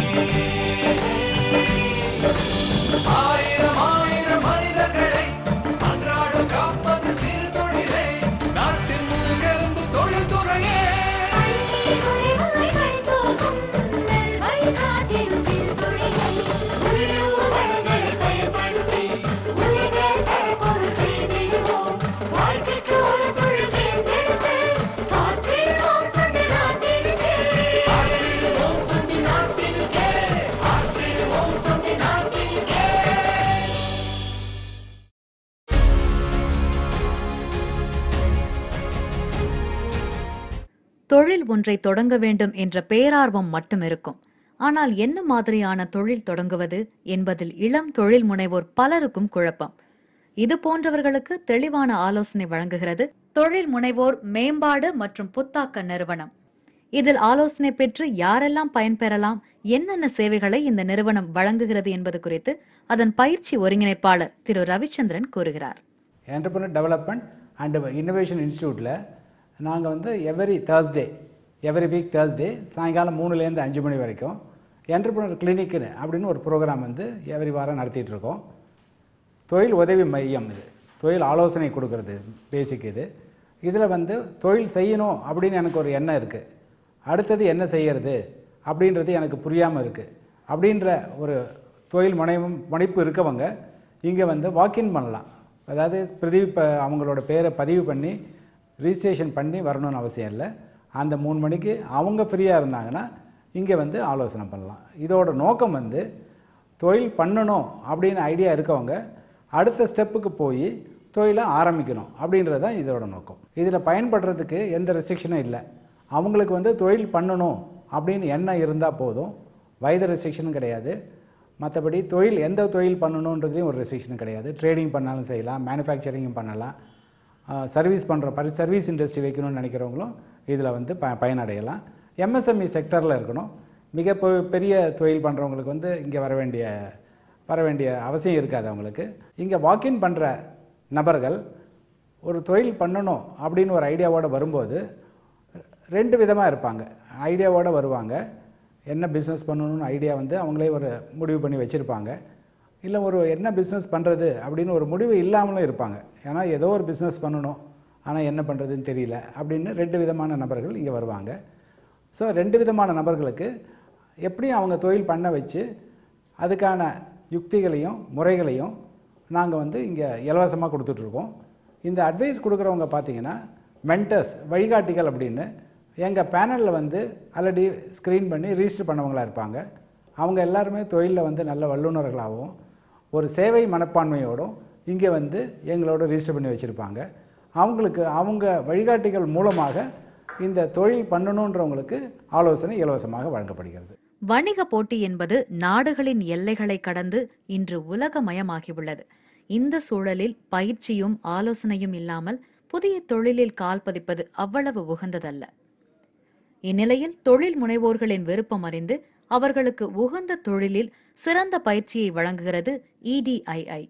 ஆயிரம் ஆயிரம் மனிதர்களை அன்றாடம் காப்பது சிறு தொழிலே நாட்டின் முதுகெலும்பு தொழில்துறையே தொழில் ஒன்றை தொடங்க வேண்டும் என்ற பேரார்வம் மட்டும் இருக்கும் ஆனால் என்ன மாதிரியான தொழில் தொடங்குவது என்பதில் இளம் தொழில் முனைவோர் பலருக்கும் குழப்பம் இது போன்றவர்களுக்கு தெளிவான ஆலோசனை வழங்குகிறது தொழில் முனைவோர் மேம்பாடு மற்றும் புத்தாக்க நிறுவனம் இதில் ஆலோசனை பெற்று யாரெல்லாம் பயன்பெறலாம் என்னென்ன சேவைகளை இந்த நிறுவனம் வழங்குகிறது என்பது குறித்து அதன் பயிற்சி ஒருங்கிணைப்பாளர் திரு ரவிச்சந்திரன் கூறுகிறார் என்டர்பிரினர் டெவலப்மெண்ட் அண்ட் இன்னோவேஷன் இன்ஸ்டியூட்டில் நாங்கள் வந்து every Thursday every week Thursday சாயங்காலம் மூணுலேருந்து அஞ்சு மணி வரைக்கும் என்டர்பிரினர் கிளினிக்குன்னு அப்படின்னு ஒரு ப்ரோக்ராம் வந்து எவ்ரி வாரம் நடத்திட்டு இருக்கோம் தொழில் உதவி மையம் இது தொழில் ஆலோசனை கொடுக்கறது பேசிக் இது இதில் வந்து தொழில் செய்யணும் அப்படின்னு எனக்கு ஒரு எண்ணம் இருக்குது அடுத்தது என்ன செய்யறது அப்படின்றது எனக்கு புரியாமல் இருக்குது அப்படின்ற ஒரு தொழில் முனைவும் முனைப்பு இருக்கவங்க இங்கே வந்து வாக்கின் பண்ணலாம் அதாவது பிரதிவு ப அவங்களோட பேரை பதிவு பண்ணி ரிஜிஸ்ட்ரேஷன் பண்ணி வரணும்னு அவசியம் இல்லை அந்த மூணு மணிக்கு அவங்க ஃப்ரீயாக இருந்தாங்கன்னா இங்கே வந்து ஆலோசனை பண்ணலாம் இதோட நோக்கம் வந்து தொழில் பண்ணணும் அப்படின்னு ஐடியா இருக்கவங்க அடுத்த ஸ்டெப்புக்கு போய் தொழிலை ஆரம்பிக்கணும் அப்படின்றது தான் இதோட நோக்கம் இதில் பயன்படுறதுக்கு எந்த ரெஸ்ட்ரிக்ஷனும் இல்லை அவங்களுக்கு வந்து தொழில் பண்ணணும் அப்படின்னு எண்ணம் இருந்தால் போதும் வயது ரெஸ்ட்ரிக்ஷனும் கிடையாது மற்றபடி தொழில் எந்த தொழில் பண்ணணுன்றதையும் ஒரு ரெஸ்ட்ரிக்ஷன் கிடையாது ட்ரேடிங் பண்ணாலும் செய்யலாம் மேனுஃபேக்சரிங்கும் பண்ணலாம் சர்வீஸ் பண்ணுற பரி சர்வீஸ் இண்டஸ்ட்ரி வைக்கணும்னு நினைக்கிறவங்களும் இதில் வந்து ப பயனடையலாம் எம்எஸ்எம்இ செக்டரில் இருக்கணும் மிக பெ- பெரிய தொழில் பண்ணுறவங்களுக்கு வந்து இங்கே வர வேண்டிய வர வேண்டிய அவசியம் இருக்காது அவங்களுக்கு இங்கே வாக்கின் பண்ணுற நபர்கள் ஒரு தொழில் பண்ணணும் அப்படின்னு ஒரு ஐடியாவோடு வரும்போது ரெண்டு விதமாக இருப்பாங்க ஐடியாவோடு வருவாங்க என்ன பிஸ்னஸ் பண்ணணும்னு ஐடியா வந்து அவங்களே ஒரு முடிவு பண்ணி வச்சுருப்பாங்க இல்லை ஒரு என்ன பிஸ்னஸ் பண்ணுறது அப்படின்னு ஒரு முடிவு இல்லாமலும் இருப்பாங்க ஏன்னா ஏதோ ஒரு பிஸ்னஸ் பண்ணணும் ஆனால் என்ன பண்ணுறதுன்னு தெரியல அப்படின்னு ரெண்டு விதமான நபர்கள் இங்கே வருவாங்க ஸோ ரெண்டு விதமான நபர்களுக்கு எப்படியும் அவங்க தொழில் பண்ண வச்சு அதுக்கான யுக்திகளையும் முறைகளையும் நாங்கள் வந்து இங்கே இலவசமாக கொடுத்துட்ருக்கோம் இந்த அட்வைஸ் கொடுக்குறவங்க பார்த்தீங்கன்னா மென்டர்ஸ் வழிகாட்டிகள் அப்படின்னு எங்கள் பேனலில் வந்து ஆல்ரெடி ஸ்க்ரீன் பண்ணி ரிஜிஸ்டர் பண்ணவங்களா இருப்பாங்க அவங்க எல்லாருமே தொழிலில் வந்து நல்ல வல்லுநர்களாகவும் ஒரு சேவை மனப்பான்மையோடும் இங்கே வந்து எங்களோட ரிஜிஸ்டர் பண்ணி வச்சுருப்பாங்க அவங்களுக்கு அவங்க வழிகாட்டிகள் மூலமாக இந்த தொழில் பண்ணணுன்றவங்களுக்கு ஆலோசனை இலவசமாக வழங்கப்படுகிறது வணிக போட்டி என்பது நாடுகளின் எல்லைகளை கடந்து இன்று உலகமயமாகியுள்ளது இந்த சூழலில் பயிற்சியும் ஆலோசனையும் இல்லாமல் புதிய தொழிலில் கால் பதிப்பது அவ்வளவு உகந்ததல்ல இந்நிலையில் தொழில் முனைவோர்களின் விருப்பம் அறிந்து அவர்களுக்கு உகந்த தொழிலில் சிறந்த பயிற்சியை வழங்குகிறது இடிஐஐ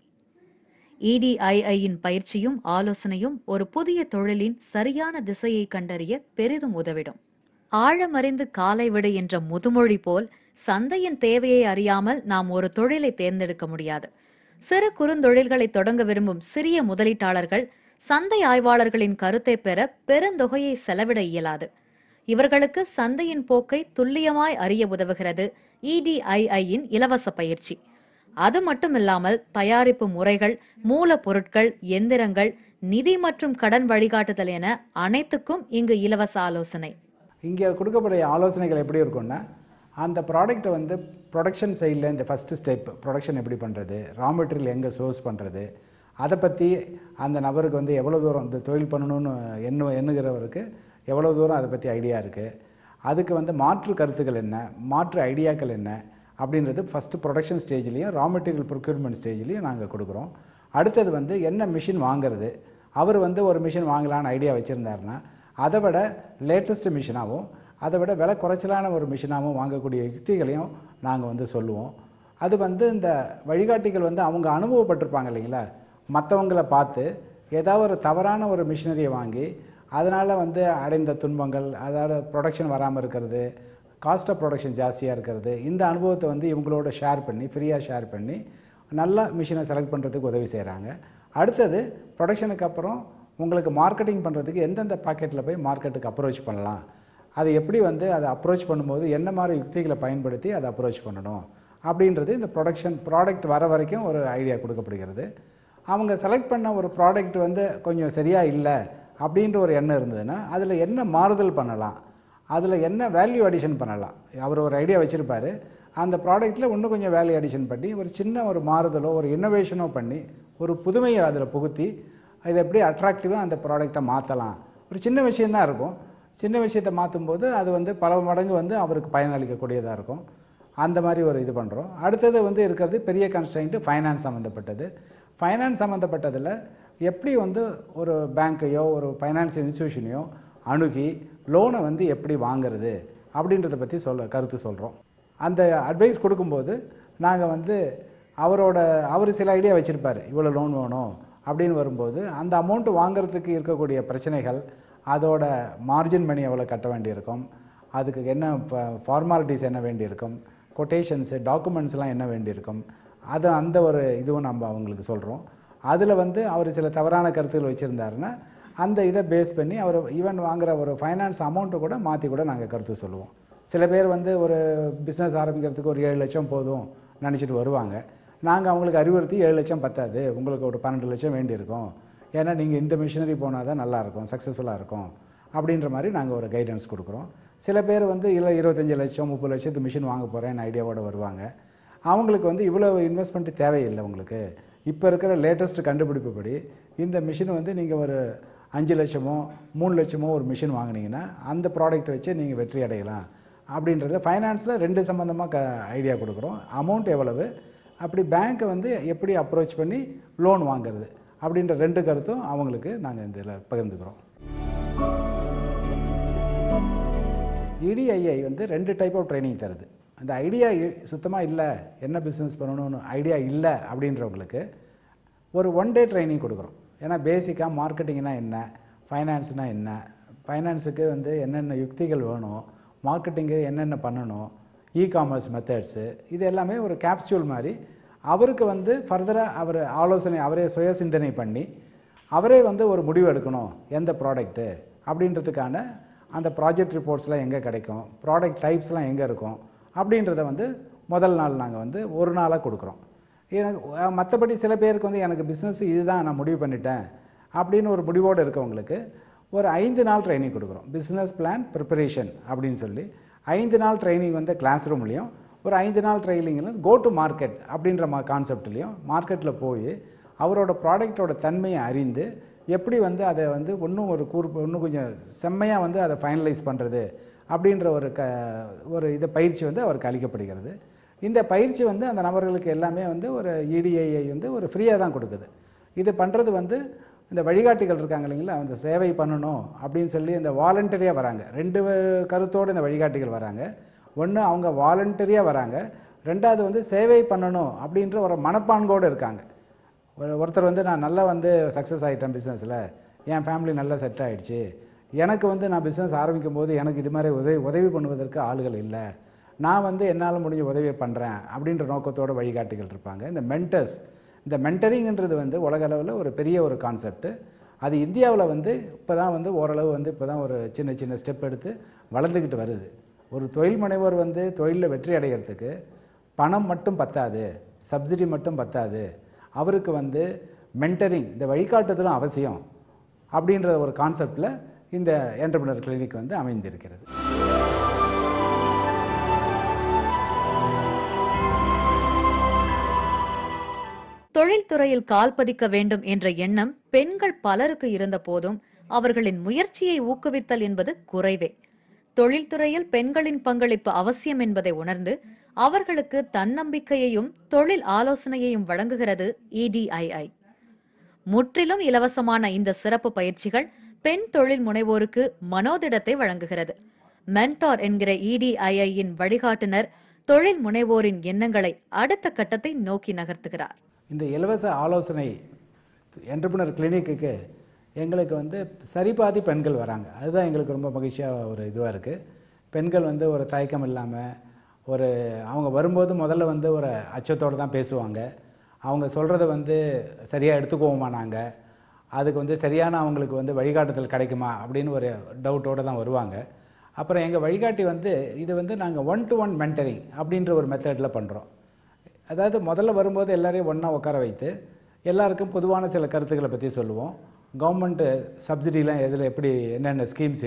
இடிஐஐயின் பயிற்சியும் ஆலோசனையும் ஒரு புதிய தொழிலின் சரியான திசையை கண்டறிய பெரிதும் உதவிடும் ஆழமறிந்து காலை விடு என்ற முதுமொழி போல் சந்தையின் தேவையை அறியாமல் நாம் ஒரு தொழிலை தேர்ந்தெடுக்க முடியாது சிறு குறுந்தொழில்களை தொடங்க விரும்பும் சிறிய முதலீட்டாளர்கள் சந்தை ஆய்வாளர்களின் கருத்தை பெற பெருந்தொகையை செலவிட இயலாது இவர்களுக்கு சந்தையின் போக்கை துல்லியமாய் அறிய உதவுகிறது இடிஐஐயின் இலவச பயிற்சி அது மட்டுமில்லாமல் தயாரிப்பு முறைகள் மூலப்பொருட்கள் எந்திரங்கள் நிதி மற்றும் கடன் வழிகாட்டுதல் என அனைத்துக்கும் இங்கு இலவச ஆலோசனை இங்கே கொடுக்கக்கூடிய ஆலோசனைகள் எப்படி இருக்கும்னா அந்த ப்ராடக்ட்டை வந்து ப்ரொடக்ஷன் சைடில் இந்த ஃபஸ்ட்டு ஸ்டெப் ப்ரொடக்ஷன் எப்படி பண்ணுறது ரா மெட்டீரியல் எங்கே சோர்ஸ் பண்ணுறது அதை பற்றி அந்த நபருக்கு வந்து எவ்வளோ தூரம் இந்த தொழில் பண்ணணும்னு எண்ணு எண்ணுகிறவருக்கு எவ்வளோ தூரம் அதை பற்றி ஐடியா இருக்குது அதுக்கு வந்து மாற்று கருத்துக்கள் என்ன மாற்று ஐடியாக்கள் என்ன அப்படின்றது ஃபஸ்ட்டு ப்ரொடக்ஷன் ஸ்டேஜ்லேயும் ரா மெட்டீரியல் ப்ரொக்யூர்மெண்ட் ஸ்டேஜ்லேயும் நாங்கள் கொடுக்குறோம் அடுத்தது வந்து என்ன மிஷின் வாங்குறது அவர் வந்து ஒரு மிஷின் வாங்கலான்னு ஐடியா வச்சுருந்தாருன்னா அதை விட லேட்டஸ்ட் மிஷினாகவும் அதை விட விலை குறைச்சலான ஒரு மிஷினாகவும் வாங்கக்கூடிய யுக்திகளையும் நாங்கள் வந்து சொல்லுவோம் அது வந்து இந்த வழிகாட்டிகள் வந்து அவங்க அனுபவப்பட்டிருப்பாங்க இல்லைங்களா மற்றவங்களை பார்த்து ஏதாவது ஒரு தவறான ஒரு மிஷினரியை வாங்கி அதனால் வந்து அடைந்த துன்பங்கள் அதோட ப்ரொடக்ஷன் வராமல் இருக்கிறது காஸ்ட் ஆஃப் ப்ரொடக்ஷன் ஜாஸ்தியாக இருக்கிறது இந்த அனுபவத்தை வந்து இவங்களோட ஷேர் பண்ணி ஃப்ரீயாக ஷேர் பண்ணி நல்லா மிஷினை செலக்ட் பண்ணுறதுக்கு உதவி செய்கிறாங்க அடுத்தது ப்ரொடக்ஷனுக்கு அப்புறம் உங்களுக்கு மார்க்கெட்டிங் பண்ணுறதுக்கு எந்தெந்த பாக்கெட்டில் போய் மார்க்கெட்டுக்கு அப்ரோச் பண்ணலாம் அது எப்படி வந்து அதை அப்ரோச் பண்ணும்போது என்ன மாதிரி யுக்திகளை பயன்படுத்தி அதை அப்ரோச் பண்ணணும் அப்படின்றது இந்த ப்ரொடக்ஷன் ப்ராடக்ட் வர வரைக்கும் ஒரு ஐடியா கொடுக்கப்படுகிறது அவங்க செலக்ட் பண்ண ஒரு ப்ராடக்ட் வந்து கொஞ்சம் சரியாக இல்லை அப்படின்ற ஒரு எண்ணம் இருந்ததுன்னா அதில் என்ன மாறுதல் பண்ணலாம் அதில் என்ன வேல்யூ அடிஷன் பண்ணலாம் அவர் ஒரு ஐடியா வச்சுருப்பாரு அந்த ப்ராடக்ட்டில் இன்னும் கொஞ்சம் வேல்யூ அடிஷன் பண்ணி ஒரு சின்ன ஒரு மாறுதலோ ஒரு இன்னோவேஷனோ பண்ணி ஒரு புதுமையை அதில் புகுத்தி இதை எப்படி அட்ராக்டிவாக அந்த ப்ராடக்டை மாற்றலாம் ஒரு சின்ன விஷயந்தான் இருக்கும் சின்ன விஷயத்தை மாற்றும்போது அது வந்து பல மடங்கு வந்து அவருக்கு பயனளிக்கக்கூடியதாக இருக்கும் அந்த மாதிரி ஒரு இது பண்ணுறோம் அடுத்தது வந்து இருக்கிறது பெரிய கன்ஸ்ட்ரைண்ட்டு ஃபைனான்ஸ் சம்மந்தப்பட்டது ஃபைனான்ஸ் சம்மந்தப்பட்டதில் எப்படி வந்து ஒரு பேங்க்கையோ ஒரு ஃபைனான்ஸ் இன்ஸ்டியூஷனையோ அணுகி லோனை வந்து எப்படி வாங்குறது அப்படின்றத பற்றி சொல்ல கருத்து சொல்கிறோம் அந்த அட்வைஸ் கொடுக்கும்போது நாங்கள் வந்து அவரோட அவர் சில ஐடியா வச்சுருப்பார் இவ்வளோ லோன் வேணும் அப்படின்னு வரும்போது அந்த அமௌண்ட்டு வாங்குறதுக்கு இருக்கக்கூடிய பிரச்சனைகள் அதோட மார்ஜின் மணி எவ்வளோ கட்ட வேண்டியிருக்கும் அதுக்கு என்ன ஃபார்மாலிட்டிஸ் என்ன வேண்டியிருக்கும் கொட்டேஷன்ஸு டாக்குமெண்ட்ஸ்லாம் என்ன வேண்டியிருக்கும் அது அந்த ஒரு இதுவும் நம்ம அவங்களுக்கு சொல்கிறோம் அதில் வந்து அவர் சில தவறான கருத்துக்கள் வச்சுருந்தாருன்னா அந்த இதை பேஸ் பண்ணி அவர் ஈவன் வாங்குற ஒரு ஃபைனான்ஸ் அமௌண்ட்டை கூட மாற்றி கூட நாங்கள் கருத்து சொல்லுவோம் சில பேர் வந்து ஒரு பிஸ்னஸ் ஆரம்பிக்கிறதுக்கு ஒரு ஏழு லட்சம் போதும் நினச்சிட்டு வருவாங்க நாங்கள் அவங்களுக்கு அறிவுறுத்தி ஏழு லட்சம் பத்தாது உங்களுக்கு ஒரு பன்னெண்டு லட்சம் வேண்டியிருக்கும் ஏன்னா நீங்கள் இந்த மிஷினரி போனால் தான் நல்லாயிருக்கும் சக்ஸஸ்ஃபுல்லாக இருக்கும் அப்படின்ற மாதிரி நாங்கள் ஒரு கைடன்ஸ் கொடுக்குறோம் சில பேர் வந்து இல்லை இருபத்தஞ்சி லட்சம் முப்பது லட்சத்து மிஷின் வாங்க போகிறேன் ஐடியாவோட வருவாங்க அவங்களுக்கு வந்து இவ்வளோ இன்வெஸ்ட்மெண்ட் தேவையில்லை உங்களுக்கு இப்போ இருக்கிற லேட்டஸ்ட் கண்டுபிடிப்புப்படி இந்த மிஷின் வந்து நீங்கள் ஒரு அஞ்சு லட்சமோ மூணு லட்சமோ ஒரு மிஷின் வாங்குனீங்கன்னா அந்த ப்ராடக்ட் வச்சு நீங்கள் வெற்றி அடையலாம் அப்படின்றத ஃபைனான்ஸில் ரெண்டு சம்மந்தமாக க ஐடியா கொடுக்குறோம் அமௌண்ட் எவ்வளவு அப்படி பேங்க்கை வந்து எப்படி அப்ரோச் பண்ணி லோன் வாங்குறது அப்படின்ற ரெண்டு கருத்தும் அவங்களுக்கு நாங்கள் இதில் பகிர்ந்துக்கிறோம் இடிஐஐ வந்து ரெண்டு டைப் ஆஃப் ட்ரைனிங் தருது அந்த ஐடியா சுத்தமாக இல்லை என்ன பிஸ்னஸ் பண்ணணும்னு ஐடியா இல்லை அப்படின்றவங்களுக்கு ஒரு ஒன் டே ட்ரைனிங் கொடுக்குறோம் ஏன்னா பேசிக்காக மார்க்கெட்டிங்னா என்ன ஃபைனான்ஸ்னால் என்ன ஃபைனான்ஸுக்கு வந்து என்னென்ன யுக்திகள் வேணும் மார்க்கெட்டிங்கு என்னென்ன பண்ணணும் இ காமர்ஸ் மெத்தட்ஸு இது எல்லாமே ஒரு கேப்சூல் மாதிரி அவருக்கு வந்து ஃபர்தராக அவர் ஆலோசனை அவரே சுய சிந்தனை பண்ணி அவரே வந்து ஒரு முடிவு எடுக்கணும் எந்த ப்ராடக்ட்டு அப்படின்றதுக்கான அந்த ப்ராஜெக்ட் ரிப்போர்ட்ஸ்லாம் எங்கே கிடைக்கும் ப்ராடக்ட் டைப்ஸ்லாம் எங்கே இருக்கும் அப்படின்றத வந்து முதல் நாள் நாங்கள் வந்து ஒரு நாளாக கொடுக்குறோம் எனக்கு அஹ், மற்றபடி சில பேருக்கு வந்து எனக்கு பிஸ்னஸ் இதுதான் நான் முடிவு பண்ணிட்டேன் அப்படின்னு ஒரு முடிவோடு இருக்கவங்களுக்கு ஒரு ஐந்து நாள் ட்ரைனிங் கொடுக்குறோம் பிஸ்னஸ் பிளான் ப்ரிப்பரேஷன் அப்படின்னு சொல்லி ஐந்து நாள் ட்ரைனிங் வந்து கிளாஸ் ரூம்லேயும் ஒரு ஐந்து நாள் ட்ரைனிங்கில் கோ டு மார்க்கெட் அப்படின்ற மா கான்செப்ட்லேயும் மார்க்கெட்டில் போய் அவரோட ப்ராடக்டோட தன்மையை அறிந்து எப்படி வந்து அதை வந்து இன்னும் ஒரு கூர்ப்பு இன்னும் கொஞ்சம் செம்மையாக வந்து அதை ஃபைனலைஸ் பண்ணுறது அப்படின்ற ஒரு க ஒரு இது பயிற்சி வந்து அவருக்கு அளிக்கப்படுகிறது இந்த பயிற்சி வந்து அந்த நபர்களுக்கு எல்லாமே வந்து ஒரு இடிஐஐ வந்து ஒரு ஃப்ரீயாக தான் கொடுக்குது இது பண்ணுறது வந்து இந்த வழிகாட்டிகள் இருக்காங்க இல்லைங்களா அந்த சேவை பண்ணணும் அப்படின்னு சொல்லி இந்த வாலண்டரியாக வராங்க ரெண்டு வ- கருத்தோடு இந்த வழிகாட்டிகள் வராங்க ஒன்று அவங்க வாலண்டரியாக வராங்க ரெண்டாவது வந்து சேவை பண்ணணும் அப்படின்ற ஒரு மனப்பான்கோடு இருக்காங்க ஒரு ஒருத்தர் வந்து நான் நல்லா வந்து சக்ஸஸ் ஆகிட்டேன் பிஸ்னஸில் என் ஃபேமிலி நல்லா செட் ஆயிடுச்சு எனக்கு வந்து நான் பிஸ்னஸ் ஆரம்பிக்கும் போது எனக்கு இது மாதிரி உதவி உதவி பண்ணுவதற்கு ஆளுகள் இல்லை நான் வந்து என்னால் முடிஞ்ச உதவியை பண்ணுறேன் அப்படின்ற நோக்கத்தோட வழிகாட்டிகள் இருப்பாங்க இந்த மென்டர்ஸ் இந்த மென்டரிங்ன்றது வந்து உலக அளவில் ஒரு பெரிய ஒரு கான்செப்ட் அது இந்தியாவில் வந்து இப்போ தான் வந்து ஓரளவு வந்து இப்போ தான் ஒரு சின்ன சின்ன ஸ்டெப் எடுத்து வளர்ந்துக்கிட்டு வருது ஒரு தொழில் முனைவோர் வந்து தொழிலில் வெற்றி அடைகிறதுக்கு பணம் மட்டும் பத்தாது சப்சிடி மட்டும் பத்தாது அவருக்கு வந்து மென்டரிங் இந்த வழிகாட்டுதலும் அவசியம் அப்படின்ற ஒரு கான்செப்டில் இந்த என்டர்பிரினர் கிளினிக் வந்து அமைந்திருக்கிறது தொழில்துறையில் கால் பதிக்க வேண்டும் என்ற எண்ணம் பெண்கள் பலருக்கு இருந்த போதும் அவர்களின் முயற்சியை ஊக்குவித்தல் என்பது குறைவே தொழில்துறையில் பெண்களின் பங்களிப்பு அவசியம் என்பதை உணர்ந்து அவர்களுக்கு தன்னம்பிக்கையையும் தொழில் ஆலோசனையையும் வழங்குகிறது EDII முற்றிலும் இலவசமான இந்த சிறப்பு பயிற்சிகள் பெண் தொழில் முனைவோருக்கு மனோதிடத்தை வழங்குகிறது மென்டார் என்கிற இடிஐஐயின் வழிகாட்டுனர் தொழில் முனைவோரின் எண்ணங்களை அடுத்த கட்டத்தை நோக்கி நகர்த்துகிறார் இந்த இலவச ஆலோசனை என்டர்பிரினர் கிளினிக்குக்கு எங்களுக்கு வந்து சரிபாதி பெண்கள் வராங்க அதுதான் எங்களுக்கு ரொம்ப மகிழ்ச்சியாக ஒரு இதுவாக இருக்குது பெண்கள் வந்து ஒரு தயக்கம் இல்லாமல் ஒரு அவங்க வரும்போது முதல்ல வந்து ஒரு அச்சத்தோடு தான் பேசுவாங்க அவங்க சொல்கிறத வந்து சரியாக எடுத்துக்குவோமா நாங்கள் அதுக்கு வந்து சரியான அவங்களுக்கு வந்து வழிகாட்டுதல் கிடைக்குமா அப்படின்னு ஒரு டவுட்டோடு தான் வருவாங்க அப்புறம் எங்கள் வழிகாட்டி வந்து இது வந்து நாங்கள் ஒன் டு ஒன் மென்டரிங் அப்படின்ற ஒரு மெத்தடில் பண்ணுறோம் அதாவது முதல்ல வரும்போது எல்லாரையும் ஒன்றா உட்கார வைத்து எல்லாருக்கும் பொதுவான சில கருத்துக்களை பற்றி சொல்லுவோம் கவர்மெண்ட்டு சப்சிடிலாம் எதில் எப்படி என்னென்ன ஸ்கீம்ஸ்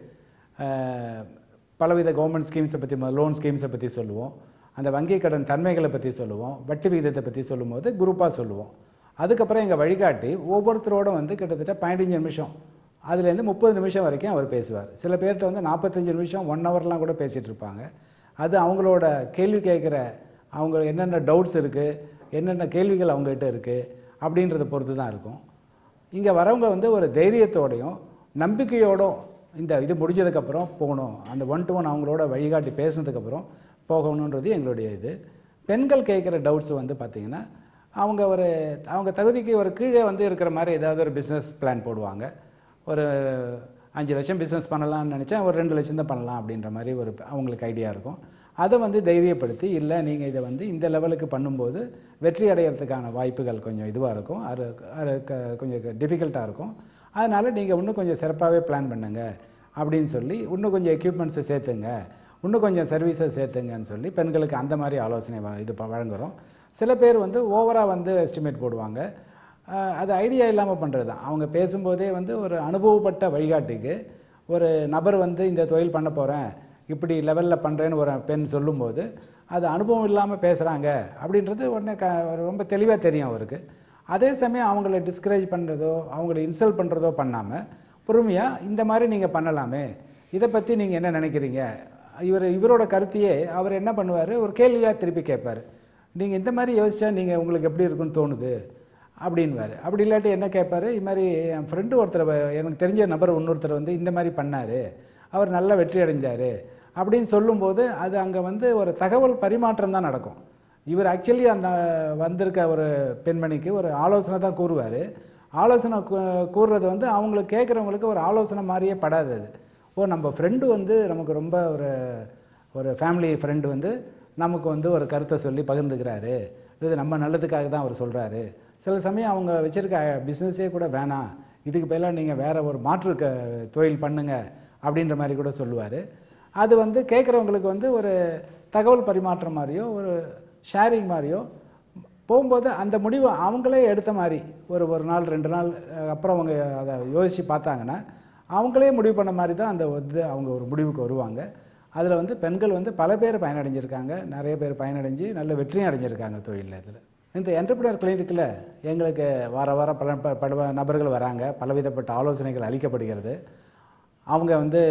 இருக்குது பலவித கவர்மெண்ட் ஸ்கீம்ஸை பற்றி லோன் ஸ்கீம்ஸை பற்றி சொல்லுவோம் அந்த வங்கி கடன் தன்மைகளை பற்றி சொல்லுவோம் வட்டி விகிதத்தை பற்றி சொல்லும்போது குரூப்பாக சொல்லுவோம் அதுக்கப்புறம் எங்கள் வழிகாட்டி ஒவ்வொருத்தரோட வந்து கிட்டத்தட்ட பதினஞ்சு நிமிஷம் அதுலேருந்து முப்பது நிமிஷம் வரைக்கும் அவர் பேசுவார் சில பேர்கிட்ட வந்து நாற்பத்தஞ்சு நிமிஷம் ஒன் ஹவர்லாம் கூட பேசிகிட்டு இருப்பாங்க அது அவங்களோட கேள்வி கேட்குற அவங்க என்னென்ன டவுட்ஸ் இருக்குது என்னென்ன கேள்விகள் அவங்ககிட்ட இருக்குது அப்படின்றத பொறுத்து தான் இருக்கும் இங்கே வரவங்க வந்து ஒரு தைரியத்தோடையும் நம்பிக்கையோடும் இந்த இது முடிஞ்சதுக்கப்புறம் போகணும் அந்த ஒன் டு ஒன் அவங்களோட வழிகாட்டி பேசுனதுக்கப்புறம் போகணுன்றது எங்களுடைய இது பெண்கள் கேட்குற டவுட்ஸ் வந்து பார்த்திங்கன்னா அவங்க ஒரு அவங்க தகுதிக்கு ஒரு கீழே வந்து இருக்கிற மாதிரி ஏதாவது ஒரு பிஸ்னஸ் பிளான் போடுவாங்க ஒரு அஞ்சு லட்சம் பிஸ்னஸ் பண்ணலாம்னு நினச்சா ஒரு ரெண்டு லட்சம் தான் பண்ணலாம் அப்படின்ற மாதிரி ஒரு அவங்களுக்கு ஐடியா இருக்கும் அதை வந்து தைரியப்படுத்தி இல்லை நீங்கள் இதை வந்து இந்த லெவலுக்கு பண்ணும்போது வெற்றி அடையிறதுக்கான வாய்ப்புகள் கொஞ்சம் இதுவாக இருக்கும் அது அது க- கொஞ்சம் டிஃபிகல்ட்டாக இருக்கும் அதனால் நீங்கள் இன்னும் கொஞ்சம் சிறப்பாகவே பிளான் பண்ணுங்க அப்படின்னு சொல்லி இன்னும் கொஞ்சம் எக்யூப்மெண்ட்ஸை சேர்த்துங்க இன்னும் கொஞ்சம் சர்வீஸை சேர்த்துங்கன்னு சொல்லி பெண்களுக்கு அந்த மாதிரி ஆலோசனை வ- இது ப- வழங்குறோம் சில பேர் வந்து ஓவராக வந்து எஸ்டிமேட் போடுவாங்க அஹ் அது ஐடியா இல்லாமல் பண்ணுறது தான் அவங்க பேசும்போதே வந்து ஒரு அனுபவப்பட்ட வழிகாட்டிக்கு ஒரு நபர் வந்து இந்த தொழில் பண்ண போகிறேன் இப்படி லெவலில் பண்ணுறேன்னு ஒரு பெண் சொல்லும்போது அது அனுபவம் இல்லாமல் பேசுகிறாங்க அப்படின்றது உடனே க ரொம்ப தெளிவாக தெரியும் அவருக்கு அதே சமயம் அவங்கள டிஸ்கரேஜ் பண்ணுறதோ அவங்கள இன்சல்ட் பண்ணுறதோ பண்ணாமல் பொறுமையாக இந்த மாதிரி நீங்கள் பண்ணலாமே இதை பற்றி நீங்கள் என்ன நினைக்கிறீங்க இவர் இவரோட கருத்தையே அவர் என்ன பண்ணுவார் ஒரு கேள்வியாக திருப்பி கேட்பார் நீங்கள் இந்த மாதிரி யோசிச்சா நீங்கள் உங்களுக்கு எப்படி இருக்குன்னு தோணுது அப்படின்வார் அப்படி இல்லாட்டி என்ன கேட்பாரு இது மாதிரி என் ஃப்ரெண்டு ஒருத்தர் வ- எனக்கு தெரிஞ்ச நபர் இன்னொருத்தர் வந்து இந்த மாதிரி பண்ணார் அவர் நல்லா வெற்றி அடைஞ்சார் அப்படின்னு சொல்லும்போது அது அங்கே வந்து ஒரு தகவல் பரிமாற்றம் தான் நடக்கும் இவர் ஆக்சுவலி அந்த வந்திருக்க ஒரு பெண்மணிக்கு ஒரு ஆலோசனை தான் கூறுவார் ஆலோசனை கூ- கூறுறது வந்து அவங்களுக்கு கேட்குறவங்களுக்கு ஒரு ஆலோசனை மாதிரியே படாது அது ஓ நம்ம ஃப்ரெண்டு வந்து நமக்கு ரொம்ப ஒரு ஒரு ஃபேமிலி ஃப்ரெண்டு வந்து நமக்கு வந்து ஒரு கருத்தை சொல்லி பகிர்ந்துக்கிறாரு இது நம்ம நல்லதுக்காக தான் அவர் சொல்கிறாரு சில சமயம் அவங்க வச்சுருக்க பிஸ்னஸே கூட வேணாம் இதுக்கு பதிலாக நீங்கள் வேற ஒரு மாற்று க தொழில் பண்ணுங்க அப்படின்ற மாதிரி கூட சொல்லுவார் அது வந்து கேட்குறவங்களுக்கு வந்து ஒரு தகவல் பரிமாற்றம் மாதிரியோ ஒரு ஷேரிங் மாதிரியோ போகும்போது அந்த முடிவு அவங்களே எடுத்த மாதிரி ஒரு ஒரு நாள் ரெண்டு நாள் அஹ், அப்புறம் அவங்க அதை யோசித்து பார்த்தாங்கன்னா அவங்களே முடிவு பண்ண மாதிரி தான் அந்த வந்து அவங்க ஒரு முடிவுக்கு வருவாங்க அதில் வந்து பெண்கள் வந்து பல பேர் பயனடைஞ்சிருக்காங்க நிறைய பேர் பயனடைஞ்சு நல்ல வெற்றியும் அடைஞ்சிருக்காங்க தொழிலில் இதில் இந்த என்டர்பிரினர் கிளினிக்கில் எங்களுக்கு வார வாரம் பல ப- பல நபர்கள் வராங்க பலவிதப்பட்ட ஆலோசனைகள் அளிக்கப்படுகிறது அவங்க வந்து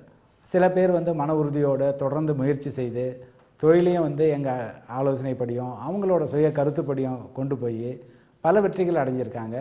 சில பேர் வந்து மன உறுதியோடு தொடர்ந்து முயற்சி செய்து தொழிலையும் வந்து எங்கள் ஆலோசனைப்படியும் அவங்களோட சுய கருத்துப்படியும் கொண்டு போய் பல வெற்றிகள் அடைஞ்சிருக்காங்க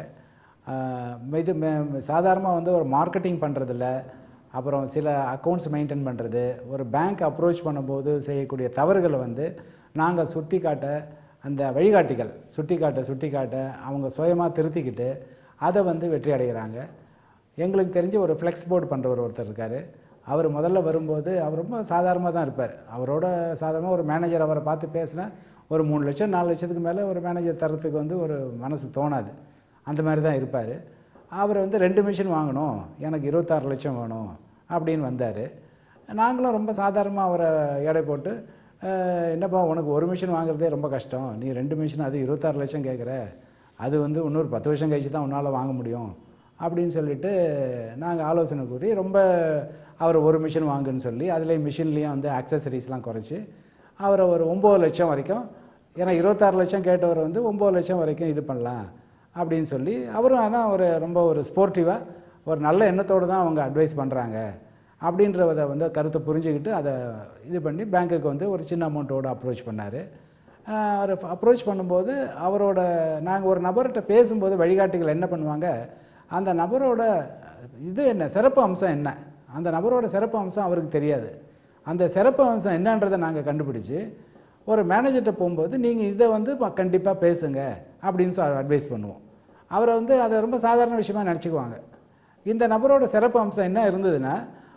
ஆஹ் இது சாதாரணமாக வந்து ஒரு மார்க்கெட்டிங் பண்ணுறதில்ல அப்புறம் சில அக்கௌண்ட்ஸ் மெயின்டைன் பண்ணுறது ஒரு பேங்க் அப்ரோச் பண்ணும்போது செய்யக்கூடிய தவறுகளை வந்து நாங்கள் சுட்டி காட்ட அந்த வழிகாட்டிகள் சுட்டி காட்ட சுட்டி காட்ட அவங்க சுயமாக திருத்திக்கிட்டு அதை வந்து வெற்றி அடைகிறாங்க எங்களுக்கு தெரிஞ்ச ஒரு ஃப்ளெக்ஸ் போர்டு பண்ணுறவர் ஒருத்தர் இருக்கார் அவர் முதல்ல வரும்போது அவர் ரொம்ப சாதாரணமாக தான் இருப்பார் அவரோட சாதாரணமாக ஒரு மேனேஜர் அவரை பார்த்து பேசினா ஒரு மூணு லட்சம் நாலு லட்சத்துக்கு மேலே ஒரு மேனேஜர் தரத்துக்கு வந்து ஒரு மனசு தோணாது அந்த மாதிரி தான் இருப்பார் அவர் வந்து ரெண்டு மிஷின் வாங்கணும் எனக்கு இருபத்தாறு லட்சம் வேணும் அப்படின்னு வந்தார் நாங்களும் ரொம்ப சாதாரணமாக அவரை எடை போட்டு "அஹ், என்னப்பா உனக்கு ஒரு மிஷின் வாங்குறதே ரொம்ப கஷ்டம் நீ ரெண்டு மிஷின் அது இருபத்தாறு லட்சம் கேட்குற அது வந்து இன்னொரு பத்து வருஷம் கழிச்சு தான் உன்னால் வாங்க முடியும் அப்படின்னு சொல்லிட்டு நாங்கள் ஆலோசனை கூறி ரொம்ப அவர் ஒரு மிஷின் வாங்குன்னு சொல்லி அதுலேயும் மிஷின்லேயும் வந்து அக்சசரிஸ்லாம் குறைச்சி அவரை ஒரு ஒம்பது லட்சம் வரைக்கும் ஏன்னா இருபத்தாறு லட்சம் கேட்டவர் வந்து ஒம்பது லட்சம் வரைக்கும் இது பண்ணலாம் அப்படின்னு சொல்லி அவரும் ஆனால் ஒரு ரொம்ப ஒரு ஸ்போர்ட்டிவாக ஒரு நல்ல எண்ணத்தோடு தான் அவங்க அட்வைஸ் பண்ணுறாங்க அப்படின்றத வந்து கருத்தை புரிஞ்சுக்கிட்டு அதை இது பண்ணி பேங்க்குக்கு வந்து ஒரு சின்ன அமௌண்ட்டோடு அப்ரோச் பண்ணார் அவர் அப்ரோச் பண்ணும்போது அவரோட நாங்கள் ஒரு நபர்கிட்ட பேசும்போது வழிகாட்டிகள் என்ன பண்ணுவாங்க அந்த நபரோட இது என்ன சிறப்பு அம்சம் என்ன அந்த நபரோட சிறப்பு அம்சம் அவருக்கு தெரியாது அந்த சிறப்பு அம்சம் என்னன்றதை நாங்கள் கண்டுபிடிச்சி ஒரு மேனேஜர்கிட்ட போகும்போது நீங்கள் இதை வந்து கண்டிப்பாக பேசுங்க அப்படின்னு சொல்லி அட்வைஸ் பண்ணுவோம் அவரை வந்து அதை ரொம்ப சாதாரண விஷயமா நினச்சிக்குவாங்க இந்த நபரோட சிறப்பு அம்சம் என்ன இருந்ததுன்னா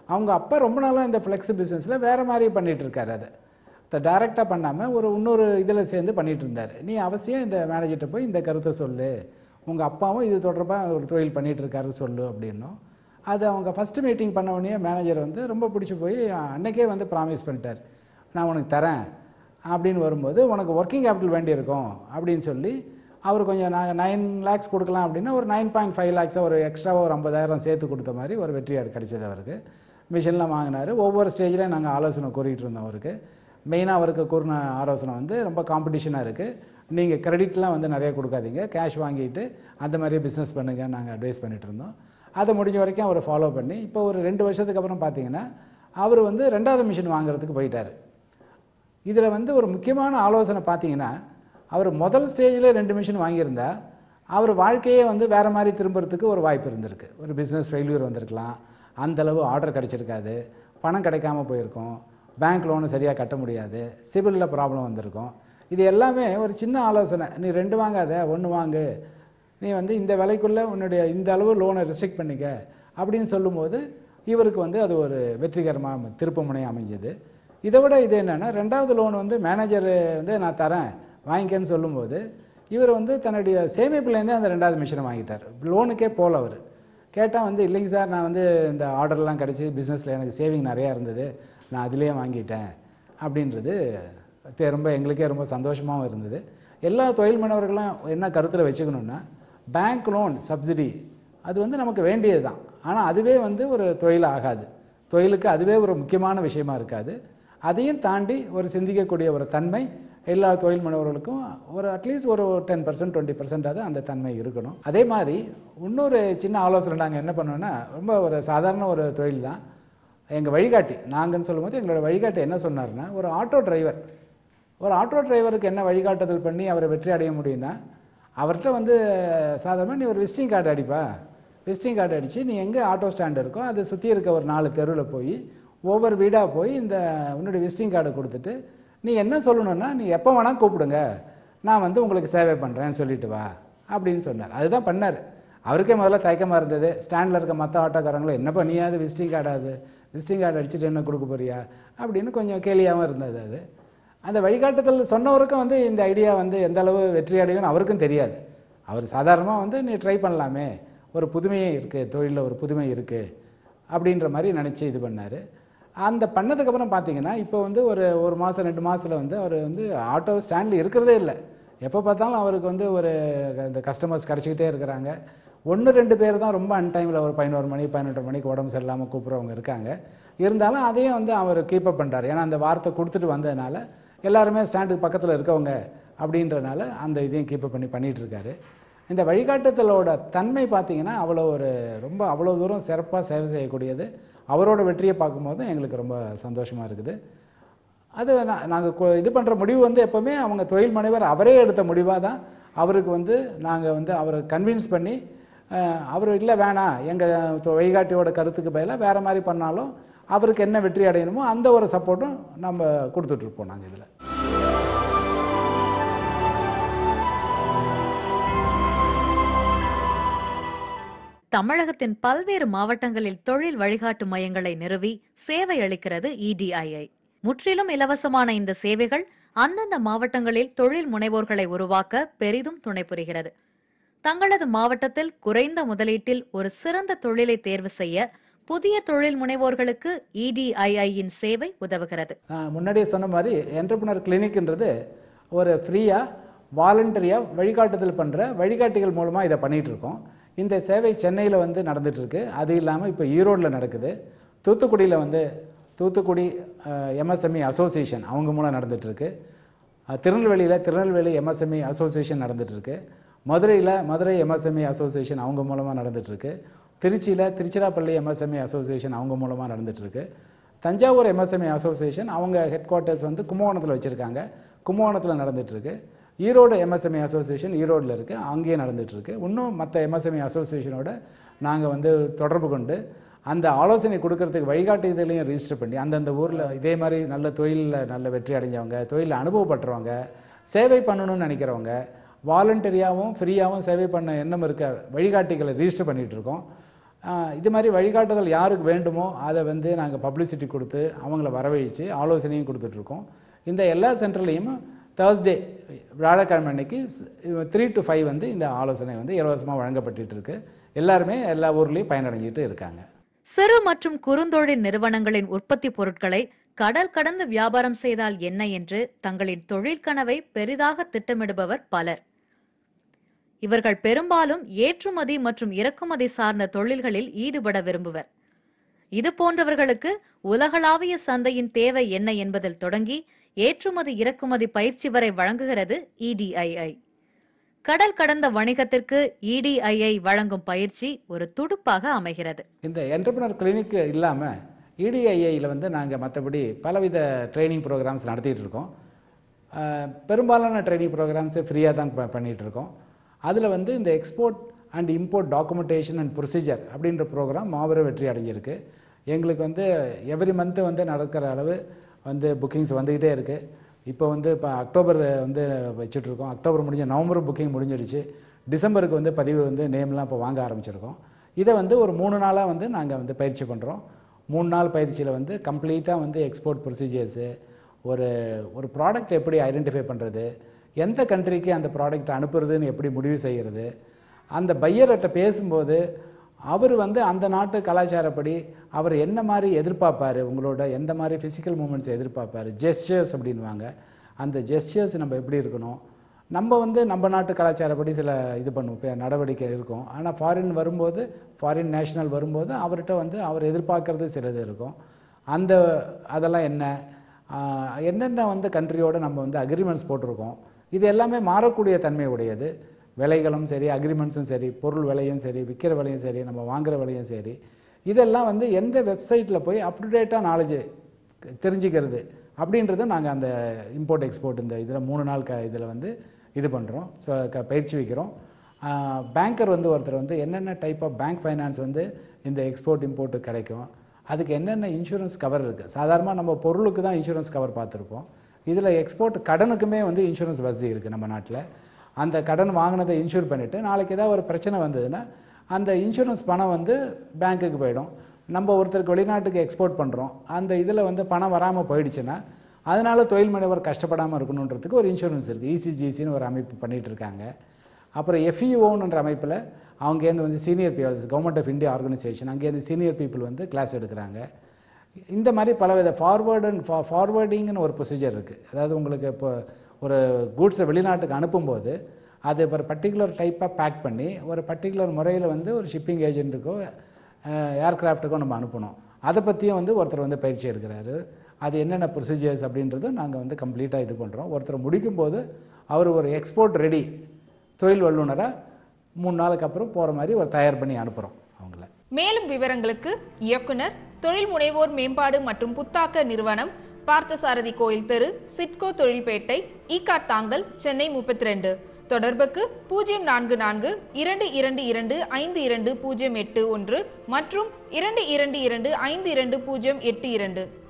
அவங்க அப்பா ரொம்ப நாளாக இந்த ஃப்ளெக்ஸ் பிஸ்னஸில் வேறு மாதிரி பண்ணிகிட்டு இருக்காரு அதை அதை டைரெக்டாக பண்ணாமல் ஒரு இன்னொரு இதில் சேர்ந்து பண்ணிகிட்டு இருந்தார் நீ அவசியம் இந்த மேனேஜர்கிட்ட போய் இந்த கருத்தை சொல்லு உங்கள் அப்பாவும் இது தொடர்பாக ஒரு தொழில் பண்ணிகிட்டு இருக்காரு சொல்லு அப்படின்னும் அது அவங்க ஃபஸ்ட்டு மீட்டிங் பண்ண உடனே மேனேஜர் வந்து ரொம்ப பிடிச்சி போய் அன்னைக்கே வந்து ப்ராமிஸ் பண்ணிட்டார் நான் உனக்கு தரேன் அப்படின்னு வரும்போது உனக்கு ஒர்க்கிங் கேபிட்டல் வேண்டியிருக்கும் அப்படின்னு சொல்லி அவர் கொஞ்சம் நாங்கள் நைன் லேக்ஸ் கொடுக்கலாம் அப்படின்னா ஒரு நைன் பாயிண்ட் ஃபைவ் லேக்ஸாக ஒரு எக்ஸ்ட்ராவாக ஒரு ஐம்பதாயிரம் சேர்த்து கொடுத்த மாதிரி ஒரு வெற்றி கிடைச்சது அவருக்கு மிஷின்லாம் வாங்கினார் ஒவ்வொரு ஸ்டேஜ்லையும் நாங்கள் ஆலோசனை கூறிகிட்டு இருந்தோம் அவருக்கு மெயினாக அவருக்கு கூறின ஆலோசனை வந்து ரொம்ப காம்படிஷனாக இருக்குது நீங்கள் கிரெடிட்லாம் வந்து நிறைய கொடுக்காதீங்க கேஷ் வாங்கிட்டு அந்த மாதிரியே பிஸ்னஸ் பண்ணுங்க நாங்கள் அட்வைஸ் பண்ணிட்டு இருந்தோம் அதை முடிஞ்ச வரைக்கும் அவர் ஃபாலோ பண்ணி இப்போ ஒரு ரெண்டு வருஷத்துக்கு அப்புறம் பார்த்தீங்கன்னா அவர் வந்து ரெண்டாவது மிஷின் வாங்குறதுக்கு போயிட்டார் இதில் வந்து ஒரு முக்கியமான ஆலோசனை பார்த்தீங்கன்னா அவர் முதல் ஸ்டேஜில் ரெண்டு மிஷின் வாங்கியிருந்தா அவர் வாழ்க்கையே வந்து வேறு மாதிரி திரும்புறதுக்கு ஒரு வாய்ப்பு இருந்திருக்கு ஒரு பிஸ்னஸ் ஃபெயில்யூர் வந்திருக்கலாம் அந்த அளவு ஆர்டர் கிடச்சிருக்காது பணம் கிடைக்காம போயிருக்கும் பேங்க் லோனு சரியாக கட்ட முடியாது சிபிலில் ப்ராப்ளம் வந்திருக்கும் இது எல்லாமே ஒரு சின்ன ஆலோசனை நீ ரெண்டு வாங்காத ஒன்று வாங்கு நீ வந்து இந்த விலைக்குள்ளே உன்னுடைய இந்த அளவு லோனை ரெஸ்ட்ரிக்ட் பண்ணிக்க அப்படின்னு சொல்லும்போது இவருக்கு வந்து அது ஒரு வெற்றிகரமாக திருப்புமுனை அமைஞ்சது இதை விட இது என்னென்னா ரெண்டாவது லோன் வந்து மேனேஜர் வந்து நான் தரேன் வாங்கிக்கன்னு சொல்லும்போது இவர் வந்து தன்னுடைய சேமிப்புலேருந்தே அந்த ரெண்டாவது மிஷினை வாங்கிட்டார் லோனுக்கே போகல அவர் கேட்டால் வந்து இல்லைங்க சார் நான் வந்து இந்த ஆர்டர்லாம் கிடச்சி பிஸ்னஸில் எனக்கு சேவிங் நிறையா இருந்தது நான் அதிலேயே வாங்கிட்டேன் அப்படின்றது தெ- ரொம்ப எங்களுக்கே ரொம்ப சந்தோஷமாகவும் இருந்தது எல்லா தொழில் முனைவர்களும் என்ன கருத்தில் வச்சுக்கணுன்னா பேங்க் லோன் சப்சிடி அது வந்து நமக்கு வேண்டியது தான் ஆனால் அதுவே வந்து ஒரு தொழில் ஆகாது தொழிலுக்கு அதுவே ஒரு முக்கியமான விஷயமா இருக்காது அதையும் தாண்டி ஒரு சிந்திக்கக்கூடிய ஒரு தன்மை எல்லா தொழில் முனைவர்களுக்கும் ஒரு அட்லீஸ்ட் ஒரு டென் பர்சன்ட் டுவெண்ட்டி பர்சன்டாவது அந்த தன்மை இருக்கணும் அதே மாதிரி இன்னொரு சின்ன ஆலோசனை நாங்கள் என்ன பண்ணோன்னா ரொம்ப ஒரு சாதாரண ஒரு தொழில் தான் எங்கள் வழிகாட்டி நாங்கன்னு சொல்லும்போது எங்களோட வழிகாட்டி என்ன சொன்னார்னா ஒரு ஆட்டோ டிரைவர் ஒரு ஆட்டோ டிரைவருக்கு என்ன வழிகாட்டுதல் பண்ணி அவரை வெற்றி அடைய முடியும்னா அவர்கிட்ட வந்து சாதாரணமாக நீ ஒரு விசிட்டிங் கார்டு அடிப்பா விசிட்டிங் கார்டு அடித்து நீ எங்கே ஆட்டோ ஸ்டாண்ட் இருக்கோ அதை சுற்றி இருக்க ஒரு நாலு தெருவில் போய் ஒவ்வொரு வீடாக போய் இந்த உன்னுடைய விசிட்டிங் கார்டை கொடுத்துட்டு நீ என்ன சொல்லணும்னா நீ எப்போ வேணால் கூப்பிடுங்க நான் வந்து உங்களுக்கு சேவை பண்ணுறேன்னு சொல்லிட்டு வா அப்படின்னு சொன்னார் அதுதான் பண்ணார் அவருக்கே முதல்ல தயக்கமாக இருந்தது ஸ்டாண்டில் இருக்க மற்ற ஆட்டோக்காரங்களும் என்னப்பா நீயாவது விசிட்டிங் கார்டாது விசிட்டிங் கார்டு அடிச்சுட்டு என்ன கொடுக்க போறியா அப்படின்னு கொஞ்சம் கேலியாகவும் இருந்தது அது அந்த வழிகாட்டுதல் சொன்னவருக்கும் வந்து இந்த ஐடியா வந்து எந்த அளவு வெற்றி அடையும்னு அவருக்கும் தெரியாது அவர் சாதாரணமாக வந்து நீ ட்ரை பண்ணலாமே ஒரு புதுமையே இருக்குது தொழிலில் ஒரு புதுமை இருக்குது அப்படின்ற மாதிரி நினச்சி இது பண்ணார் அந்த பண்ணதுக்கப்புறம் பார்த்தீங்கன்னா இப்போ வந்து ஒரு ஒரு மாதம் ரெண்டு மாதத்தில் வந்து அவர் வந்து ஆட்டோ ஸ்டாண்டில் இருக்கிறதே இல்லை எப்போ பார்த்தாலும் அவருக்கு வந்து ஒரு இந்த கஸ்டமர்ஸ் கிடச்சிக்கிட்டே இருக்கிறாங்க ஒன்று ரெண்டு பேர் தான் ரொம்ப அன்டைமில் ஒரு பதினோரு மணி பதினெட்டு மணிக்கு உடம்பு சரியில்லாமல் கூப்பிட்றவங்க இருக்காங்க இருந்தாலும் அதையும் வந்து அவர் கீப்பப் பண்ணுறாரு ஏன்னா அந்த வார்த்தை கொடுத்துட்டு வந்ததுனால எல்லாருமே ஸ்டாண்டுக்கு பக்கத்தில் இருக்கவங்க அப்படின்றனால அந்த இதையும் கீப்பப் பண்ணி பண்ணிகிட்டு இருக்காரு இந்த வழிகாட்டுதலோட தன்மை பார்த்தீங்கன்னா அவ்வளோ ஒரு ரொம்ப அவ்வளோ தூரம் சிறப்பாக சேவை செய்யக்கூடியது அவரோட வெற்றியை பார்க்கும்போது எங்களுக்கு ரொம்ப சந்தோஷமாக இருக்குது அது நாங்கள் இது பண்ணுற முடிவு வந்து எப்போவுமே அவங்க தொழில் முனைவர் அவரே எடுத்த முடிவாக தான் அவருக்கு வந்து நாங்கள் வந்து அவரை கன்வின்ஸ் பண்ணி அஹ், அவர் இல்லை வேணாம் எங்கள் வழிகாட்டியோட கருத்துக்கு பதிலாக வேறு மாதிரி பண்ணாலும் அவருக்கு என்ன வெற்றி அடையணுமோ அந்த ஒரு சப்போர்ட்டும் நம்ம கொடுத்துட்ருப்போம் நாங்கள் இதில் தமிழகத்தின் பல்வேறு மாவட்டங்களில் தொழில் வழிகாட்டு மையங்களை நிறுவி சேவை அளிக்கிறது இடிஐஐ முற்றிலும் இலவசமான இந்த சேவைகள் அந்தந்த மாவட்டங்களில் தொழில் முனைவோர்களை உருவாக்க பெரிதும் துணை புரிகிறது தங்களது மாவட்டத்தில் குறைந்த முதலீட்டில் ஒரு சிறந்த தொழிலை தேர்வு செய்ய புதிய தொழில் முனைவோர்களுக்கு இடிஐஐயின் சேவை உதவுகிறது நான் முன்னாடியே சொன்ன மாதிரி என்டர்பிரினர் கிளினிக்ன்றது ஒரு ஃப்ரீயாக வாலண்டரியாக வழிகாட்டுதல் பண்ணுற வழிகாட்டிகள் மூலமாக இதை பண்ணிகிட்டு இருக்கோம் இந்த சேவை சென்னையில் வந்து நடந்துட்டு இருக்கு அது இல்லாமல் இப்போ ஈரோட்டில் நடக்குது தூத்துக்குடியில் வந்து தூத்துக்குடி எம்எஸ்எம்இ அசோசியேஷன் அவங்க மூலம் நடந்துட்டு இருக்கு அஹ், திருநெல்வேலியில் திருநெல்வேலி எம்எஸ்எம்இ அசோசியேஷன் நடந்துட்டு இருக்கு மதுரையில் மதுரை எம்எஸ்எம்இ அசோசியேஷன் அவங்க மூலமாக நடந்துட்டு இருக்கு திருச்சியில் திருச்சிராப்பள்ளி எம்எஸ்எம்இ அசோசியேஷன் அவங்க மூலமாக நடந்துட்டு இருக்கு தஞ்சாவூர் எம்எஸ்எம்இ அசோசியேஷன் அவங்க ஹெட் குவார்ட்டர்ஸ் வந்து கும்பகோணத்தில் வச்சுருக்காங்க கும்பகோணத்தில் நடந்துகிட்ருக்கு ஈரோடு எம்எஸ்எம்இ அசோசியேஷன் ஈரோடில் இருக்குது அங்கேயே நடந்துகிட்ருக்கு இன்னும் மற்ற எம்எஸ்எம்இ அசோசியேஷனோட நாங்கள் வந்து தொடர்பு கொண்டு அந்த ஆலோசனை கொடுக்கறதுக்கு வழிகாட்டுதலையும் ரிஜிஸ்டர் பண்ணி அந்தந்த ஊரில் இதே மாதிரி நல்ல தொழிலில் நல்ல வெற்றி அடைஞ்சவங்க தொழிலில் அனுபவப்பட்டவங்க சேவை பண்ணணும்னு நினைக்கிறவங்க வாலண்டரியாகவும் ஃப்ரீயாகவும் சேவை பண்ண எண்ணம் இருக்க வழிகாட்டிகளை ரிஜிஸ்டர் பண்ணிகிட்டு இருக்கோம் ஆஹ் இது மாதிரி வழிகாட்டுதல் யாருக்கு வேண்டுமோ அதை வந்து நாங்கள் பப்ளிசிட்டி கொடுத்து அவங்கள வரவழைச்சு ஆலோசனையும் கொடுத்துட்ருக்கோம் இந்த எல்லா சென்டர்லேயும் தேர்ஸ்டே வியாழக்கிழமை அன்னைக்கு த்ரீ டு ஃபைவ் வந்து இந்த ஆலோசனை வந்து இலவசமாக வழங்கப்பட்டுட்டு இருக்கு எல்லாருமே எல்லா ஊர்லேயும் பயனடைஞ்சிட்டு இருக்காங்க சிறு மற்றும் குறுந்தொழில் நிறுவனங்களின் உற்பத்தி பொருட்களை கடல் கடந்து வியாபாரம் செய்தால் என்ன என்று தங்களின் தொழில் கனவை பெரிதாக திட்டமிடுபவர் பலர் இவர்கள் பெரும்பாலும் ஏற்றுமதி மற்றும் இறக்குமதி சார்ந்த தொழில்களில் ஈடுபட விரும்புவர் இது போன்றவர்களுக்கு உலகளாவிய சந்தையின் தேவை என்ன என்பதில் தொடங்கி ஏற்றுமதி இறக்குமதி பயிற்சி வரை வழங்குகிறது இடிஐஐ கடல் கடந்த வணிகத்திற்கு இடிஐஐ வழங்கும் பயிற்சி ஒரு துடுப்பாக அமைகிறது இந்த என்டர்பிரினர் கிளினிக் இல்லாமல் இடிஐஐயில் வந்து நாங்கள் மற்றபடி பலவித ட்ரைனிங் ப்ரோக்ராம்ஸ் நடத்திட்டு இருக்கோம் அஹ், பெரும்பாலான ட்ரைனிங் ப்ரோக்ராம்ஸு ஃப்ரீயாக தான் ப- பண்ணிட்டு இருக்கோம் அதில் வந்து இந்த export and import documentation and procedure அப்படின்ற ப்ரோக்ராம் மாபெரும் வெற்றி அடைஞ்சிருக்கு எங்களுக்கு வந்து எவ்ரி மந்த்து வந்து நடக்கிற அளவு வந்து புக்கிங்ஸ் வந்துக்கிட்டே இருக்குது இப்போ வந்து இப்போ அக்டோபர் வந்து வச்சுட்ருக்கோம் அக்டோபர் முடிஞ்ச நவம்பர் புக்கிங் முடிஞ்சிருச்சு டிசம்பருக்கு வந்து பதிவு வந்து நேம்லாம் இப்போ வாங்க ஆரம்பிச்சிருக்கோம் இதை வந்து ஒரு மூணு நாளாக வந்து நாங்கள் வந்து பயிற்சி பண்ணுறோம் மூணு நாள் பயிற்சியில் வந்து கம்ப்ளீட்டாக வந்து எக்ஸ்போர்ட் ப்ரொசீஜர்ஸு ஒரு ஒரு ப்ராடக்ட் எப்படி ஐடென்டிஃபை பண்ணுறது எந்த கண்ட்ரிக்கு அந்த ப்ராடக்ட் அனுப்புறதுன்னு எப்படி முடிவு செய்கிறது அந்த பையர்கிட்ட பேசும்போது அவர் வந்து அந்த நாட்டு கலாச்சாரப்படி அவர் என்ன மாதிரி எதிர்பார்ப்பாரு உங்களோட எந்த மாதிரி ஃபிசிக்கல் மூமெண்ட்ஸ் எதிர்பார்ப்பாரு ஜெஸ்டர்ஸ் அப்படின்வாங்க அந்த ஜெஸ்டர்ஸ் நம்ம எப்படி இருக்கணும் நம்ம வந்து நம்ம நாட்டு கலாச்சாரப்படி சில இது பண்ணுவோம் இப்ப நடவடிக்கை இருக்கும் ஆனால் ஃபாரின் வரும்போது ஃபாரின் நேஷனல் வரும்போது அவர்கிட்ட வந்து அவர் எதிர்பார்க்கறது சிலது இருக்கும் அந்த அதெல்லாம் என்ன ஆஹ் என்னென்ன வந்து கண்ட்ரியோட நம்ம வந்து அக்ரிமெண்ட்ஸ் போட்டிருக்கோம் இது எல்லாமே மாறக்கூடிய தன்மை உடையது விலைகளும் சரி அக்ரிமெண்ட்ஸும் சரி பொருள் விலையும் சரி விற்கிற விலையும் சரி நம்ம வாங்குற விலையும் சரி இதெல்லாம் வந்து எந்த வெப்சைட்டில் போய் அப் டு டேட்டாக நாலேஜ் தெரிஞ்சுக்கிறது அப்படின்றத நாங்கள் அந்த இம்போர்ட் எக்ஸ்போர்ட் இந்த இதில் மூணு நாள் க இதில் வந்து இது பண்ணுறோம் ஸோ க பயிற்சி வைக்கிறோம் பேங்கர் வந்து ஒருத்தர் வந்து என்னென்ன டைப் ஆஃப் பேங்க் ஃபைனான்ஸ் வந்து இந்த எக்ஸ்போர்ட் இம்போர்ட்டு கிடைக்கும் அதுக்கு என்னென்ன இன்சூரன்ஸ் கவர் இருக்குது சாதாரணமாக நம்ம பொருளுக்கு தான் இன்சூரன்ஸ் கவர் பார்த்துருப்போம் இதில் எக்ஸ்போர்ட் கடனுக்குமே வந்து இன்சூரன்ஸ் வசதி இருக்குது நம்ம நாட்டில் அந்த கடன் வாங்கினதை இன்சூர் பண்ணிவிட்டு நாளைக்கு ஏதாவது ஒரு பிரச்சனை வந்ததுன்னா அந்த இன்சூரன்ஸ் பணம் வந்து பேங்க்குக்கு போயிடும் நம்ம ஒருத்தருக்கு வெளிநாட்டுக்கு எக்ஸ்போர்ட் பண்ணுறோம் அந்த இதில் வந்து பணம் வராமல் போயிடுச்சுன்னா அதனால தொழில் முனைவர் கஷ்டப்படாமல் இருக்கணுன்றதுக்கு ஒரு இன்சூரன்ஸ் இருக்குது இசிஜிசின்னு ஒரு அமைப்பு பண்ணிகிட்டு இருக்காங்க அப்புறம் எஃப்இஓன்ற அமைப்பில் அங்கேருந்து வந்து senior peoples government of India organisation அங்கேருந்து சீனியர் பீப்புள் வந்து கிளாஸ் எடுக்கிறாங்க இந்த மாதிரி பலவித ஃபார்வேர்டு அண்ட் ஃபா ஃபார்வேர்டிங்னு ஒரு ப்ரொசீஜர் இருக்குது அதாவது உங்களுக்கு இப்போ ஒரு கூட்ஸை வெளிநாட்டுக்கு அனுப்பும்போது அது ஒரு பர்டிகுலர் டைப்பாக பேக் பண்ணி ஒரு பர்டிகுலர் முறையில் வந்து ஒரு ஷிப்பிங் ஏஜென்ட்டுக்கோ ஏர்கிராஃப்ட்டுக்கோ நம்ம அனுப்பணும் அதை பற்றியும் வந்து ஒருத்தர் வந்து பயிற்சி எடுக்கிறாரு அது என்னென்ன ப்ரொசீஜர்ஸ் அப்படின்றதும் நாங்கள் வந்து கம்ப்ளீட்டாக இது பண்ணுறோம் ஒருத்தர் முடிக்கும்போது அவர் ஒரு எக்ஸ்போர்ட் ரெடி தொழில் வல்லுநராக மூணு நாளுக்கு அப்புறம் போகிற மாதிரி ஒரு தயார் பண்ணி அனுப்புகிறோம் அவங்கள மேலும் விவரங்களுக்கு இயக்குனர் தொழில் முனைவோர் மேம்பாடு மற்றும் புத்தாக்க நிறுவனம் பார்த்தசாரதி கோயில் தெரு சிட்கோ தொழில்பேட்டை ஈகாட் தாங்கல் சென்னை முப்பத்தி ரெண்டு தொடர்புக்கு பூஜ்ஜியம் நான்கு நான்கு இரண்டு இரண்டு இரண்டு ஐந்து இரண்டு பூஜ்ஜியம் எட்டு ஒன்று மற்றும் இரண்டு இரண்டு இரண்டு ஐந்து இரண்டு பூஜ்ஜியம் எட்டு இரண்டு